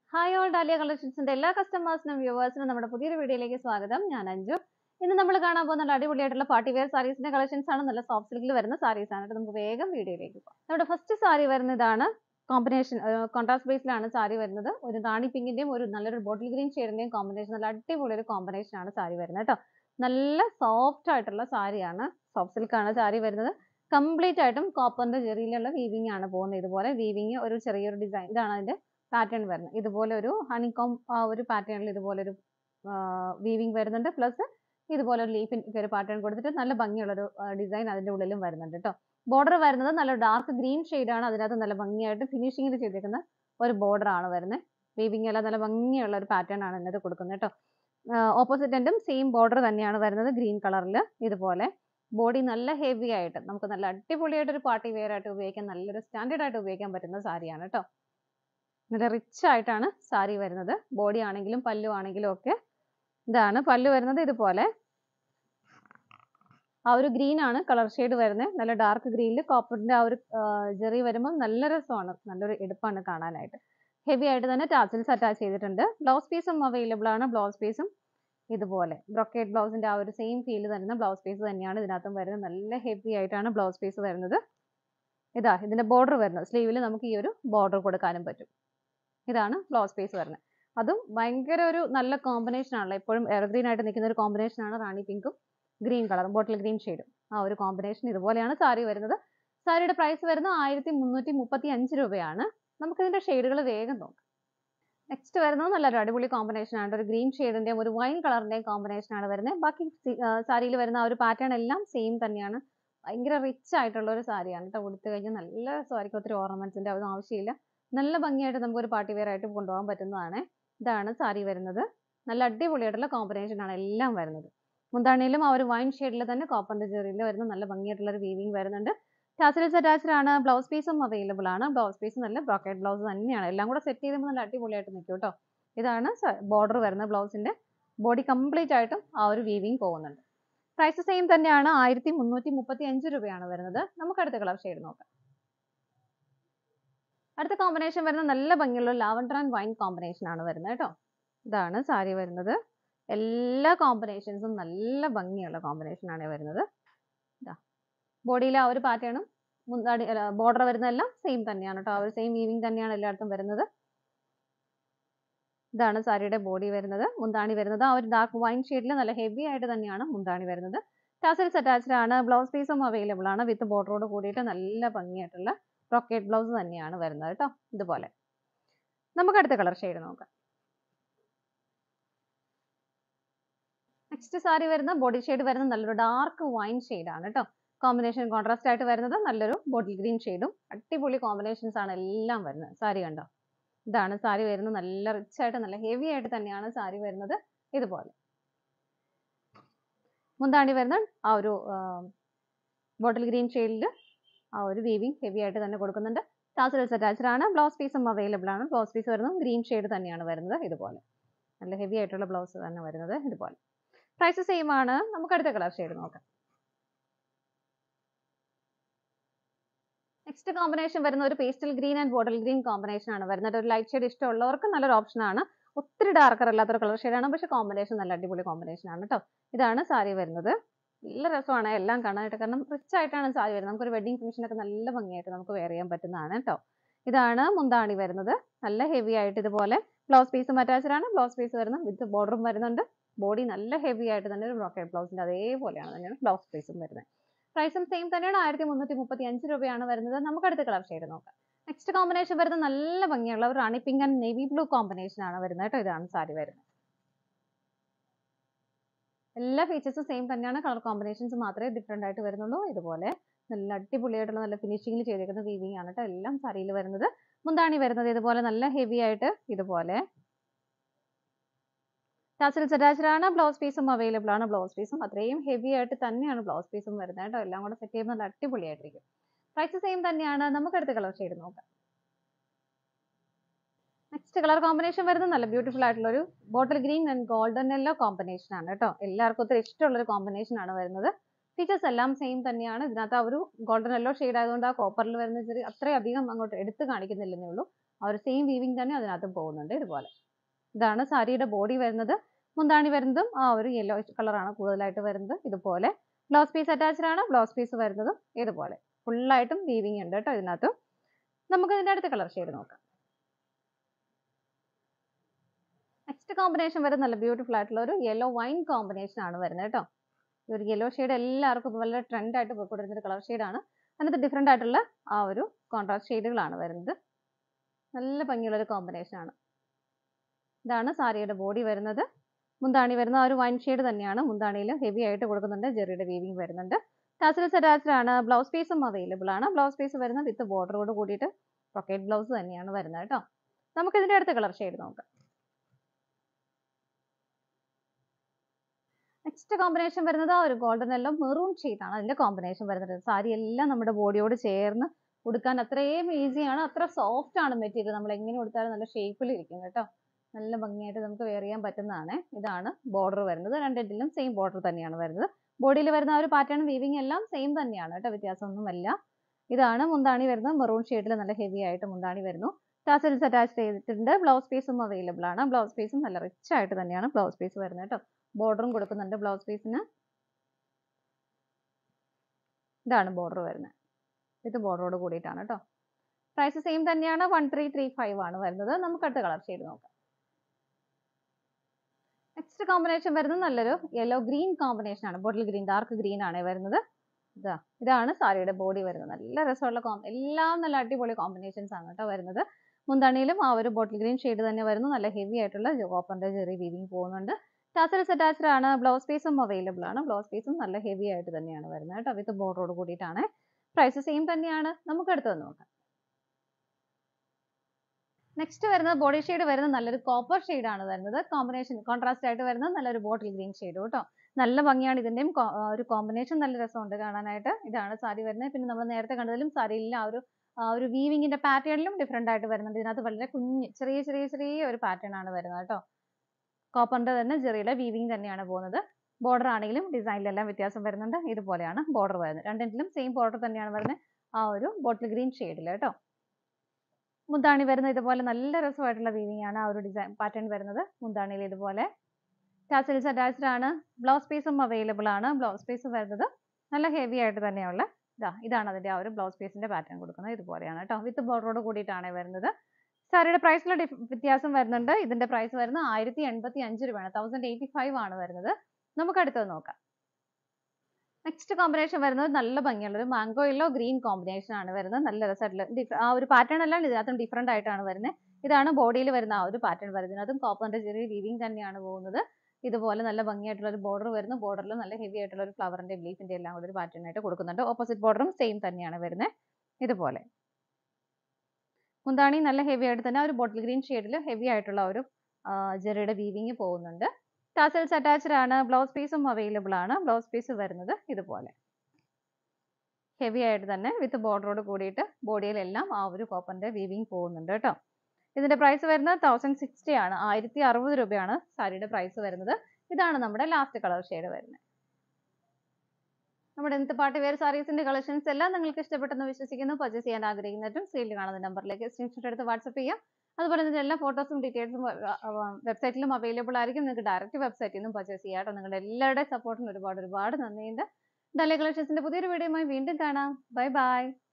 Hi all dahlia കളക്ഷൻസിന്റെ എല്ലാ കസ്റ്റമേഴ്സിനും വ്യൂവേഴ്സിനും നമ്മുടെ പുതിയൊരു വീഡിയോയിലേക്ക് സ്വാഗതം ഞാൻ അഞ്ജു ഇന്ന് നമ്മൾ കാണാൻ പോകുന്ന നല്ല അടിപൊളിയായിട്ടുള്ള പാർട്ടി വെയർ സാരീസിന്റെ കളക്ഷൻസ് ആണ് നല്ല സോഫ്റ്റ് സിൽക്കിൽ വരുന്ന സാരീസ് ആണ് കേട്ടോ. നമുക്ക് വേഗം വീഡിയോയിലേക്ക് പോകാം നമ്മുടെ ഫസ്റ്റ് സാരി വരുന്നതാണ് കോമ്പിനേഷൻ കോൺട്രാസ്റ്റ് ബേസിലാണ് സാരി വരുന്നത് ഒരു റാണി പിങ്കിന്റെയും ഒരു നല്ലൊരു ബോട്ടിൽ ഗ്രീൻ ഷെയ്ഡിന്റെയും കോമ്പിനേഷൻ നല്ല അടിപൊളി ഒരു കോമ്പിനേഷൻ ആണ് സാരി വരുന്നത് കേട്ടോ നല്ല സോഫ്റ്റ് ആയിട്ടുള്ള സാരിയാണ് സോഫ്റ്റ് സിൽക്ക് ആണ് സാരി വരുന്നത് കംപ്ലീറ്റ് ആയിട്ടും കോപ്പറിന്റെ ജെറിയിലുള്ള വീവിംഗ് ആണ് പോകുന്നത് ഇതുപോലെ വീവിംഗ് ഒരു ചെറിയൊരു ഡിസൈൻ ഇതാണ് അതിന്റെ പാറ്റേൺ വരുന്നത് ഇതുപോലെ ഒരു ഹണികോം ആ ഒരു പാറ്റേണിൽ ഇതുപോലെ ഒരു വീവിംഗ് വരുന്നുണ്ട് പ്ലസ് ഇതുപോലെ ഒരു ലീഫിന്റെ ഒരു പാറ്റേൺ കൊടുത്തിട്ട് നല്ല ഭംഗിയുള്ള ഒരു ഡിസൈൻ അതിന്റെ ഉള്ളിലും വരുന്നുണ്ട് കേട്ടോ ബോർഡർ വരുന്നത് നല്ല ഡാർക്ക് ഗ്രീൻ ആണ് അതിനകത്ത് നല്ല ഭംഗിയായിട്ട് ഫിനിഷിങ്ങിൽ ചെയ്തേക്കുന്ന ഒരു ബോർഡർ ആണ് വരുന്നത് വീവിംഗ് എല്ലാം നല്ല ഭംഗിയുള്ള ഒരു പാറ്റേൺ ആണ് ഇതിനകത്ത് കൊടുക്കുന്നത് കേട്ടോ ഓപ്പോസിറ്റ് എൻഡും സെയിം ബോർഡർ തന്നെയാണ് വരുന്നത് ഗ്രീൻ കളറിൽ ഇതുപോലെ ബോഡി നല്ല ഹെവി ആയിട്ട് നമുക്ക് നല്ല അടിപൊളിയായിട്ട് ഒരു പാർട്ടി വെയർ ആയിട്ട് ഉപയോഗിക്കാൻ നല്ലൊരു സ്റ്റാൻഡേർഡ് ആയിട്ട് ഉപയോഗിക്കാൻ പറ്റുന്ന സാരിയാണ് കേട്ടോ നല്ല റിച്ച് ആയിട്ടാണ് സാരി വരുന്നത് ബോഡി ആണെങ്കിലും പല്ലു ആണെങ്കിലും ഒക്കെ ഇതാണ് പല്ലു വരുന്നത് ഇതുപോലെ ആ ഒരു ഗ്രീൻ ആണ് കളർ ഷെയ്ഡ് വരുന്നത് നല്ല ഡാർക്ക് ഗ്രീനിൽ കോപ്പറിന്റെ ആ ഒരു ജെറി വരുമ്പോൾ നല്ല രസമാണ് നല്ലൊരു എടുപ്പാണ് കാണാനായിട്ട് ഹെവി ആയിട്ട് തന്നെ ടാസിൽസ് അറ്റാച്ച് ചെയ്തിട്ടുണ്ട് ബ്ലൗസ് പീസും അവൈലബിൾ ആണ് ബ്ലൗസ് പീസും ഇതുപോലെ ബ്രൊക്കേറ്റ് ബ്ലൗസിന്റെ ആ ഒരു സെയിം ഫീൽ തരുന്ന ബ്ലൗസ് പീസ് തന്നെയാണ് ഇതിനകത്തും വരുന്നത് നല്ല ഹെവി ആയിട്ടാണ് ബ്ലൗസ് പീസ് വരുന്നത് ഇതാ ഇതിന്റെ ബോർഡർ വരുന്നത് സ്ലീവിൽ നമുക്ക് ഈ ഒരു ബോർഡർ കൊടുക്കാനും പറ്റും ഇതാണ് ബ്ലൗസ് പീസ് വരുന്നത് അതും ഭയങ്കര ഒരു നല്ല കോമ്പിനേഷൻ ആണല്ലോ എപ്പോഴും എവർഗ്രീൻ ആയിട്ട് നിൽക്കുന്ന ഒരു കോമ്പിനേഷൻ ആണ് റാണി പിങ്കും ഗ്രീൻ കളറും ബോട്ടിൽ ഗ്രീൻ ഷെയ്ഡും ആ ഒരു കോമ്പിനേഷൻ ഇതുപോലെയാണ് സാരി വരുന്നത് സാരിയുടെ പ്രൈസ് വരുന്നത് ആയിരത്തി മുന്നൂറ്റി മുപ്പത്തി അഞ്ച് രൂപയാണ് നമുക്ക് ഇതിന്റെ ഷെയ്ഡുകൾ വേഗം നോക്കാം നെക്സ്റ്റ് വരുന്നത് നല്ലൊരു അടിപൊളി കോമ്പിനേഷൻ ആണ് ഒരു ഗ്രീൻ ഷെയ്ഡിന്റെയും ഒരു വൈൻ കളറിന്റെയും കോമ്പിനേഷൻ ആണ് വരുന്നത് ബാക്കി സാരിയിൽ വരുന്ന ആ ഒരു പാറ്റേൺ എല്ലാം സെയിം തന്നെയാണ് ഭയങ്കര റിച്ച് ആയിട്ടുള്ള ഒരു സാരിയാണ് കേട്ടോ ഉടുത്തു കഴിഞ്ഞാൽ നല്ല സാരിക്ക് ഒത്തിരി ഓർണമെന്റ്സിന്റെ അതൊന്നും ആവശ്യമില്ല നല്ല ഭംഗിയായിട്ട് നമുക്ക് ഒരു പാർട്ടി വെയർ ആയിട്ട് കൊണ്ടുപോകാൻ പറ്റുന്നതാണ് ഇതാണ് സാരി വരുന്നത് നല്ല അടിപൊളിയായിട്ടുള്ള കോമ്പിനേഷൻ ആണ് എല്ലാം വരുന്നത് മുന്താണിയിലും ആ ഒരു വൈൻ ഷെയ്ഡിൽ തന്നെ കോപ്പറിന്റെ ജെറിയിൽ വരുന്ന നല്ല ഭംഗിയായിട്ടുള്ള ഒരു വീവിംഗ് വരുന്നുണ്ട് ടാസിൽസ് അറ്റാച്ച്ഡ് ആണ് ബ്ലൗസ് പീസും അവൈലബിൾ ആണ് ബ്ലൗസ് പീസ് നല്ല ബ്രോക്കേറ്റ് ബ്ലൗസ് തന്നെയാണ് എല്ലാം കൂടെ സെറ്റ് ചെയ്യുമ്പോൾ നല്ല അടിപൊളിയായിട്ട് നിൽക്കും കേട്ടോ ഇതാണ് ബോർഡർ വരുന്ന ബ്ലൗസിന്റെ ബോഡി കംപ്ലീറ്റ് ആയിട്ടും ആ ഒരു വീവിംഗ് പോകുന്നുണ്ട് പ്രൈസ് സെയിം തന്നെയാണ് ആയിരത്തി മുന്നൂറ്റി മുപ്പത്തി അഞ്ച് രൂപയാണ് വരുന്നത് നമുക്ക് അടുത്ത കളർ ഷെയ്ഡ് നോക്കാം അടുത്ത കോമ്പിനേഷൻ വരുന്നത് നല്ല ഭംഗിയുള്ള ലാവൻഡർ ആൻഡ് വൈൻ കോമ്പിനേഷൻ ആണ് വരുന്നത് കേട്ടോ ഇതാണ് സാരി വരുന്നത് എല്ലാ കോമ്പിനേഷൻസും നല്ല ഭംഗിയുള്ള കോമ്പിനേഷൻ ആണ് വരുന്നത് ഇതാ ബോഡിയിലെ ആ ഒരു പാറ്റേണും മുന്താടി ബോർഡർ വരുന്നതെല്ലാം സെയിം തന്നെയാണ് കേട്ടോ ആ ഒരു സെയിം വീവിങ് തന്നെയാണ് എല്ലായിടത്തും വരുന്നത് ഇതാണ് സാരിയുടെ ബോഡി വരുന്നത് മുന്താണി വരുന്നത് ആ ഒരു ഡാർക്ക് വൈൻ ഷെയ്ഡിൽ നല്ല ഹെവി ആയിട്ട് തന്നെയാണ് മുന്താണി വരുന്നത് ടാസൽസ് അറ്റാച്ച്ഡ് ആണ് ബ്ലൗസ് പീസും അവൈലബിൾ ആണ് വിത്ത് ബോർഡറോട് കൂടിയിട്ട് നല്ല ഭംഗിയായിട്ടുള്ള റോക്കറ്റ് ബ്ലൗസ് തന്നെയാണ് വരുന്നത് കേട്ടോ ഇതുപോലെ നമുക്ക് അടുത്ത കളർ ഷെയ്ഡ് നോക്കാം നെക്സ്റ്റ് സാരി വരുന്ന ബോഡി ഷെയ്ഡ് വരുന്ന നല്ലൊരു ഡാർക്ക് വൈൻ ആണ് കേട്ടോ കോമ്പിനേഷൻ കോൺട്രാസ്റ്റ് ആയിട്ട് വരുന്നത് നല്ലൊരു ബോട്ടിൽ ഗ്രീൻ ഷെയ്ഡും അടിപൊളി കോമ്പിനേഷൻസ് ആണ് എല്ലാം വരുന്നത് സാരി കണ്ടോ ഇതാണ് സാരി വരുന്നത് നല്ല റിച്ച് ആയിട്ട് നല്ല ഹെവി ആയിട്ട് തന്നെയാണ് സാരി വരുന്നത് ഇതുപോലെ മുന്താണി വരുന്ന ആ ഒരു ബോട്ടിൽ ഗ്രീൻ ഷെയ്ഡിൽ ആ ഒരു വീവിങ് ഹെവി ആയിട്ട് തന്നെ കൊടുക്കുന്നുണ്ട് ടാസൽസ് അറ്റാച്ച്ഡ് ആണ് ബ്ലൗസ് പീസും അവൈലബിൾ ആണ് ബ്ലൗസ് പീസ് വരുന്നത് ഗ്രീൻ ഷെയ്ഡ് തന്നെയാണ് വരുന്നത് ഇതുപോലെ നല്ല ഹെവി ആയിട്ടുള്ള ബ്ലൗസ് തന്നെ വരുന്നത് ഇതുപോലെ പ്രൈസ് സെയിം ആണ് നമുക്ക് അടുത്ത കളർ ഷെയ്ഡ് നോക്കാം നെക്സ്റ്റ് കോമ്പിനേഷൻ വരുന്ന ഒരു pastel green and bottle green combination ആണ് വരുന്നത് ഒരു ലൈറ്റ് ഷെയ്ഡ് ഇഷ്ടമുള്ളവർക്ക് നല്ലൊരു ഓപ്ഷൻ ആണ് ഒത്തിരി ഡാർക്കർ അല്ലാത്തൊരു കളർ ഷെയ്ഡാണ് പക്ഷെ കോമ്പിനേഷൻ നല്ല അടിപൊളി കോമ്പിനേഷൻ ആണ് കേട്ടോ ഇതാണ് സാരി വരുന്നത് നല്ല രസമാണ് എല്ലാം കാണാനായിട്ട് കാരണം റിച്ച് ആയിട്ടാണ് സാരി വരുന്നത് നമുക്കൊരു വെഡിങ് ഫംഗ്ഷനൊക്കെ നല്ല ഭംഗിയായിട്ട് നമുക്ക് വെയർ ചെയ്യാൻ പറ്റുന്നതാണ് കേട്ടോ ഇതാണ് മുന്താണി വരുന്നത് നല്ല ഹെവി ആയിട്ട് ഇതുപോലെ ബ്ലൗസ് പീസും അറ്റാച്ച്ഡ് ആണ് ബ്ലൗസ് പീസ് വരുന്നത് വിത്ത് ബോർഡറും വരുന്നുണ്ട് ബോഡി നല്ല ഹെവി ആയിട്ട് തന്നെ ഒരു ബ്രോക്കേഡ് ബ്ലൗസിന്റെ അതേപോലെയാണ് തന്നെയാണ് ബ്ലൗസ് പീസും വരുന്നത് പ്രൈസും സെയിം തന്നെയാണ് ആയിരത്തി മുന്നൂറ്റി മുപ്പത്തി അഞ്ച് രൂപയാണ് വരുന്നത് നമുക്ക് അടുത്ത കളർ ഷെയ്ഡ് നോക്കാം നെക്സ്റ്റ് കോമ്പിനേഷൻ വരുന്നത് നല്ല ഭംഗിയുള്ള ഒരു rani pink and navy blue combination ആണ് വരുന്നത് കേട്ടോ ഇതാണ് സാരി വരുന്നത് എല്ലാ ഫീച്ചേഴ്സും സെയിം തന്നെയാണ് കളർ കോമ്പിനേഷൻസ് മാത്രമേ ഡിഫറെൻ്റ് ആയിട്ട് വരുന്നുള്ളൂ ഇതുപോലെ നല്ല അടിപൊളിയായിട്ടുള്ള നല്ല ഫിനിഷിങ്ങിൽ ചെയ്തേക്കുന്ന വീവിങ് ആണ് കേട്ടോ എല്ലാം സാരിയിൽ വരുന്നത് മുന്താണി വരുന്നത് ഇതുപോലെ നല്ല ഹെവി ആയിട്ട് ഇതുപോലെ ടാസൽസ് അറ്റാച്ച്ഡ് ആണ് ബ്ലൗസ് പീസും അവൈലബിൾ ആണ് ബ്ലൗസ് പീസും അത്രയും ഹെവി ആയിട്ട് തന്നെയാണ് ബ്ലൗസ് പീസും വരുന്നത് കേട്ടോ എല്ലാം കൂടെ സെറ്റ് ചെയ്യുമ്പോൾ നല്ല അടിപൊളിയായിട്ടിരിക്കും പ്രൈസ് സെയിം തന്നെയാണ് നമുക്ക് അടുത്ത കളർ ഷെയ്ഡ് നോക്കാം നെക്സ്റ്റ് കളർ കോമ്പിനേഷൻ വരുന്നത് നല്ല ബ്യൂട്ടിഫുൾ ആയിട്ടുള്ള ഒരു bottle green and golden yellow combination ആണ് കേട്ടോ എല്ലാവർക്കും ഒത്തിരി ഇഷ്ടമുള്ള ഒരു കോമ്പിനേഷൻ ആണ് വരുന്നത് ഫീച്ചേഴ്സ് എല്ലാം സെയിം തന്നെയാണ് ഇതിനകത്ത് ആ ഒരു ഗോൾഡൻ യെല്ലോ ഷെയ്ഡ് ആയതുകൊണ്ട് ആ കോപ്പറിൽ വരുന്ന ചെറിയ അത്രയും അധികം അങ്ങോട്ട് എടുത്ത് കാണിക്കുന്നില്ലെന്നേ ഉള്ളൂ ആ ഒരു സെയിം വീവിങ് തന്നെ അതിനകത്തും പോകുന്നുണ്ട് ഇതുപോലെ ഇതാണ് സാരിയുടെ ബോഡി വരുന്നത് മുന്താണി വരുന്നതും ആ ഒരു യെല്ലോ കളറാണ് കൂടുതലായിട്ട് വരുന്നത് ഇതുപോലെ ബ്ലൗസ് പീസ് അറ്റാച്ച്ഡ് ആണ് ബ്ലൗസ് പീസ് വരുന്നതും ഇതുപോലെ ഫുള്ളായിട്ടും വീവിങ് ഉണ്ട് കേട്ടോ ഇതിനകത്തും നമുക്ക് ഇതിൻ്റെ അടുത്ത കളർ ഷെയ്ഡ് നോക്കാം നെക്സ്റ്റ് കോമ്പിനേഷൻ വരുന്നത് നല്ല ബ്യൂട്ടിഫുൾ ആയിട്ടുള്ള ഒരു യെല്ലോ വൈൻ കോമ്പിനേഷൻ ആണ് വരുന്നത് കേട്ടോ ഈ ഒരു യെല്ലോ ഷെയ്ഡ് എല്ലാവർക്കും ഇപ്പൊ വളരെ ട്രെൻഡ് ആയിട്ട് പോയിക്കൊണ്ടിരുന്ന ഒരു കളർ ഷെയ്ഡാണ് അതിനകത്ത് ഡിഫറെൻ്റ് ആയിട്ടുള്ള ആ ഒരു കോൺട്രാസ്റ്റ് ഷെയ്ഡുകളാണ് വരുന്നത് നല്ല ഭംഗിയുള്ള ഒരു കോമ്പിനേഷൻ ആണ് ഇതാണ് സാരിയുടെ ബോഡി വരുന്നത് മുന്താണി വരുന്ന ആ ഒരു വൈൻ ഷെയ്ഡ് തന്നെയാണ് മുന്താണിയിൽ ഹെവി ആയിട്ട് കൊടുക്കുന്നുണ്ട് ജെറിയുടെ വീവിങ് വരുന്നുണ്ട് ടാസൽസ് അറ്റാച്ച്ഡ് ആണ് ബ്ലൗസ് പീസും അവൈലബിൾ ആണ് ബ്ലൗസ് പീസ് വരുന്നത് വിത്ത് ബോർഡറോട് കൂടിയിട്ട് റൊക്കേറ്റ് ബ്ലൗസ് തന്നെയാണ് വരുന്നത് കേട്ടോ നമുക്ക് ഇതിന്റെ അടുത്ത കളർ ഷെയ്ഡ് നോക്കാം നെക്സ്റ്റ് കോമ്പിനേഷൻ വരുന്നത് ആ ഒരു ഗോൾഡൻ എല്ലാം മെറൂൺ ആണ് അതിന്റെ കോമ്പിനേഷൻ വരുന്നത് സാരി എല്ലാം നമ്മുടെ ബോഡിയോട് ചേർന്ന് ഉടുക്കാൻ അത്രയും ഈസിയാണ് അത്ര സോഫ്റ്റ് ആണ് മെറ്റീരിയൽ നമ്മൾ എങ്ങനെ ഉടുത്താലും നല്ല ഷേപ്പിൽ ഇരിക്കും കേട്ടോ നല്ല ഭംഗിയായിട്ട് നമുക്ക് വെയർ ചെയ്യാൻ പറ്റുന്നതാണ് ഇതാണ് ബോർഡർ വരുന്നത് രണ്ടിലും സെയിം ബോർഡർ തന്നെയാണ് വരുന്നത് ബോഡിയിൽ വരുന്ന ആ ഒരു പാറ്റേൺ വീവിങ് എല്ലാം സെയിം തന്നെയാണ് കേട്ടോ വ്യത്യാസമൊന്നുമല്ല ഇതാണ് മുന്താണി വരുന്നത് മെറൂൺ ഷെയ്ഡിൽ നല്ല ഹെവി ആയിട്ട് മുന്താണി വരുന്നു ടാസൽസ് അറ്റാച്ച് ചെയ്തിട്ടുണ്ട് ബ്ലൗസ് പീസും അവൈലബിൾ ആണ് ബ്ലൗസ് പീസും നല്ല റിച്ച് ആയിട്ട് തന്നെയാണ് ബ്ലൗസ് പീസ് വരുന്നത് കേട്ടോ ബോർഡറും കൊടുക്കുന്നുണ്ട് ബ്ലൗസ് പീസിന് ഇതാണ് ബോർഡർ വരുന്നത് ഇത് ബോർഡറോട് കൂടിയിട്ടാണ് കേട്ടോ പ്രൈസ് സെയിം തന്നെയാണ് വൺ ത്രീ ത്രീ ഫൈവ് ആണ് വരുന്നത് നമുക്ക് അടുത്ത കളർ ഷെയ്ഡ് നോക്കാം നെക്സ്റ്റ് കോമ്പിനേഷൻ വരുന്നത് നല്ലൊരു യെല്ലോ ഗ്രീൻ കോമ്പിനേഷൻ ആണ് ബോട്ടിൽ ഗ്രീൻ ഡാർക്ക് ഗ്രീൻ ആണ് വരുന്നത് ഇതാ ഇതാണ് സാരിയുടെ ബോഡി വരുന്നത് നല്ല രസമുള്ള കോം എല്ലാം നല്ല അടിപൊളി കോമ്പിനേഷൻസ് ആണ് കേട്ടോ വരുന്നത് മുന്താണിയിലും ആ ഒരു ബോട്ടിൽ ഗ്രീൻ ഷെയ്ഡ് തന്നെ വരുന്നു നല്ല ഹെവി ആയിട്ടുള്ള കോപ്പറിന്റെ ചെറിയ വീവിങ് പോകുന്നുണ്ട് ടാസൽസ് അറ്റാച്ച്ഡ് ആണ് ബ്ലൗസ് പീസും അവൈലബിൾ ആണ് ബ്ലൗസ് പീസും നല്ല ഹെവി ആയിട്ട് തന്നെയാണ് വരുന്നത് കേട്ടോ വിത്ത് ബോർഡറോട് കൂടിയിട്ടാണ് പ്രൈസ് സെയിം തന്നെയാണ് നമുക്ക് അടുത്ത് വന്ന് നോക്കാം നെക്സ്റ്റ് വരുന്നത് ബോഡി ഷെയ്ഡ് വരുന്നത് നല്ലൊരു കോപ്പർ ആണ് വരുന്നത് കോമ്പിനേഷൻ കോൺട്രാസ്റ്റ് ആയിട്ട് വരുന്നത് നല്ലൊരു ബോട്ടിൽ ഗ്രീൻ ഷെയ്ഡ് കേട്ടോ നല്ല ഭംഗിയാണ് ഇതിന്റെയും കോ- ആ ഒരു കോമ്പിനേഷൻ നല്ല രസമുണ്ട് കാണാനായിട്ട് ഇതാണ് സാരി വരുന്നത് പിന്നെ നമ്മൾ നേരത്തെ കണ്ടതിലും സാരിയിലെ ആ ഒരു ആ ഒരു വീവിങ്ങിന്റെ പാറ്റേണിലും ഡിഫറെന്റ് ആയിട്ട് വരുന്നുണ്ട് ഇതിനകത്ത് വളരെ കുഞ്ഞ് ചെറിയ ചെറിയ ചെറിയ ഒരു പാറ്റേൺ ആണ് വരുന്നത് കേട്ടോ കോപ്പറിന്റെ തന്നെ ചെറിയുടെ വീവിങ് തന്നെയാണ് പോകുന്നത് ബോർഡർ ആണെങ്കിലും ഡിസൈനിലെല്ലാം വ്യത്യാസം വരുന്നുണ്ട് ഇതുപോലെയാണ് ബോർഡർ വരുന്നത് രണ്ടിലും സെയിം ബോർഡർ തന്നെയാണ് വരുന്നത് ആ ഒരു ബോട്ടിൽ ഗ്രീൻ ഷെയ്ഡിൽ കേട്ടോ മുന്താണി വരുന്നത് ഇതുപോലെ നല്ല രസമായിട്ടുള്ള വീവിംഗ് ആണ് ആ ഒരു ഡിസൈൻ പാറ്റേൺ വരുന്നത് മുന്താണിയിൽ ഇതുപോലെ ടാസൽസ് അറ്റാച്ച്ഡ് ആണ് ബ്ലൗസ് പീസും അവൈലബിൾ ആണ് ബ്ലൗസ് പീസ് വരുന്നത് നല്ല ഹെവി ആയിട്ട് തന്നെയുള്ള ഇതാ ഇതാണ് അതിന്റെ ആ ഒരു ബ്ലൗസ് പീസിന്റെ പാറ്റേൺ കൊടുക്കുന്നത് ഇതുപോലെയാണ് കേട്ടോ വിത്ത് ബോർഡറോട് കൂടിയിട്ടാണ് വരുന്നത് സാരിയുടെ പ്രൈസിൽ വ്യത്യാസം വരുന്നുണ്ട് ഇതിന്റെ പ്രൈസ് വരുന്നത് ആയിരത്തി എൺപത്തി അഞ്ച് രൂപയാണ് തൗസൻഡ് എയ്റ്റി ഫൈവ് ആണ് വരുന്നത് നമുക്ക് അടുത്തത് നോക്കാം നെക്സ്റ്റ് കോമ്പിനേഷൻ വരുന്നത് നല്ല ഭംഗിയുള്ള ഒരു മാംഗോ യെല്ലോ ഗ്രീൻ കോമ്പിനേഷൻ ആണ് വരുന്നത് നല്ല രസമായിട്ടുള്ള ഡിഫ- ആ ഒരു പാറ്റേൺ എല്ലാം ഇതിനകത്തും ഡിഫറെന്റ് ആയിട്ടാണ് വരുന്നത് ഇതാണ് ബോഡിയിൽ വരുന്ന ആ ഒരു പാറ്റേൺ വരുന്നത് അതും കോപ്പറിന്റെ ചെറിയ വീവിങ് തന്നെയാണ് പോകുന്നത് ഇതുപോലെ നല്ല ഭംഗിയായിട്ടുള്ള ഒരു ബോർഡർ വരുന്നു ബോർഡറിൽ നല്ല ഹെവി ആയിട്ടുള്ള ഒരു ഫ്ലവറിന്റെ ലീഫിന്റെ എല്ലാം കൂടി ഒരു പാറ്റേൺ ആയിട്ട് കൊടുക്കുന്നുണ്ട് ഓപ്പോസിറ്റ് ബോർഡറും സെയിം തന്നെയാണ് വരുന്നത് ഇതുപോലെ മുന്താണി നല്ല ഹെവി ആയിട്ട് തന്നെ ആ ഒരു ബോട്ടിൽ ഗ്രീൻ ഷെയ്ഡിൽ ഹെവി ആയിട്ടുള്ള ഒരു ജെറിയുടെ വീവിങ് പോകുന്നുണ്ട് ടാസൽസ് അറ്റാച്ച്ഡ് ആണ് ബ്ലൗസ് പീസും അവൈലബിൾ ആണ് ബ്ലൗസ് പീസ് വരുന്നത് ഇതുപോലെ ഹെവി ആയിട്ട് തന്നെ വിത്ത് ബോർഡറോട് കൂടിയിട്ട് ബോഡിയിലെല്ലാം ആ ഒരു കോപ്പറിന്റെ വീവിങ് പോകുന്നുണ്ട് കേട്ടോ ഇതിന്റെ പ്രൈസ് വരുന്നത് തൗസൻഡ് സിക്സ്റ്റി ആണ് ആയിരത്തി അറുപത് രൂപയാണ് സാരിയുടെ പ്രൈസ് വരുന്നത് ഇതാണ് നമ്മുടെ ലാസ്റ്റ് കളർ ഷെയ്ഡ് വരുന്നത് നമ്മുടെ ഇന്നത്തെ പാർട്ടി വെയർ സാരീസിന്റെ കളക്ഷൻസ് എല്ലാം നിങ്ങൾക്ക് ഇഷ്ടപ്പെട്ടെന്ന് വിശ്വസിക്കുന്നു പർച്ചേസ് ചെയ്യാൻ ആഗ്രഹിക്കുന്നവരും സ്ക്രീനിൽ കാണുന്ന നമ്പറിലേക്ക് സ്ക്രീൻഷോട്ട് എടുത്ത് വാട്സപ്പ് ചെയ്യാം അതുപോലെ ഇതിന്റെ എല്ലാ ഫോട്ടോസും ഡീറ്റെയിൽസും വെബ്സൈറ്റിലും അവൈലബിൾ ആയിരിക്കും നിങ്ങൾക്ക് ഡയറക്റ്റ് വെബ്സൈറ്റിൽ നിന്നും പർച്ചേസ് ചെയ്യാം കേട്ടോ നിങ്ങളുടെ എല്ലാവരുടെയും സപ്പോർട്ടിന് ഒരുപാട് ഒരുപാട് നന്ദിയുണ്ട് ഡലേ കളക്ഷൻസിന്റെ പുതിയൊരു വീഡിയോയുമായി വീണ്ടും കാണാം ബൈ ബൈ